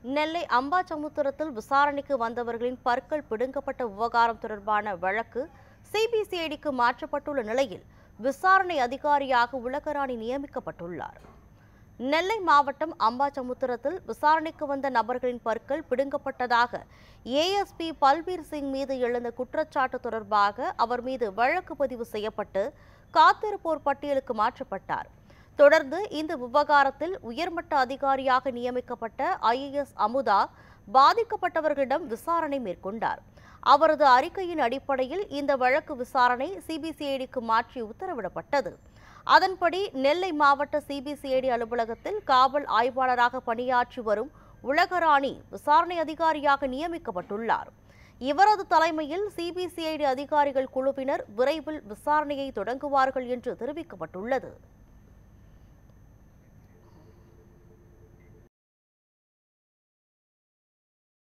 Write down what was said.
நெல்லை அம்பாசமுத்திரத்தில் விசாரணைக்கு வந்தவர்களின் பற்கள் பிடுங்கப்பட்ட விவகாரம் தொடர்பான வழக்கு சிபிசிஐடிக்கு மாற்றப்பட்டுள்ள நிலையில் விசாரணை அதிகாரியாக உலகராணி நியமிக்கப்பட்டுள்ளார் நெல்லை மாவட்டம் அம்பாசமுத்திரத்தில் விசாரணைக்கு வந்த நபர்களின் பற்கள் பிடுங்கப்பட்டதாக ஏஎஸ்பி பல்பீர் சிங் மீது எழுந்த குற்றச்சாட்டு தொடர்பாக அவர் மீது வழக்கு பதிவு செய்யப்பட்டு காத்திருப்போர் பட்டியலுக்கு மாற்றப்பட்டார் தொடர்ந்து இந்த விவகாரத்தில் உயர்மட்ட அதிகாரியாக நியமிக்கப்பட்ட ஐஏஎஸ் அமுதா பாதிக்கப்பட்டவர்களிடம் விசாரணை மேற்கொண்டார் அவரது அறிக்கையின் அடிப்படையில் இந்த வழக்கு விசாரணை சிபிசிஐடிக்கு மாற்றி உத்தரவிடப்பட்டது அதன்படி நெல்லை மாவட்ட சிபிசிஐடி அலுவலகத்தில் காவல் ஆய்வாளராக பணியாற்றி வரும் உலகராணி விசாரணை அதிகாரியாக நியமிக்கப்பட்டுள்ளார் இவரது தலைமையில் சிபிசிஐடி அதிகாரிகள் குழுவினர் விரைவில் விசாரணையை தொடங்குவார்கள் என்று தெரிவிக்கப்பட்டுள்ளது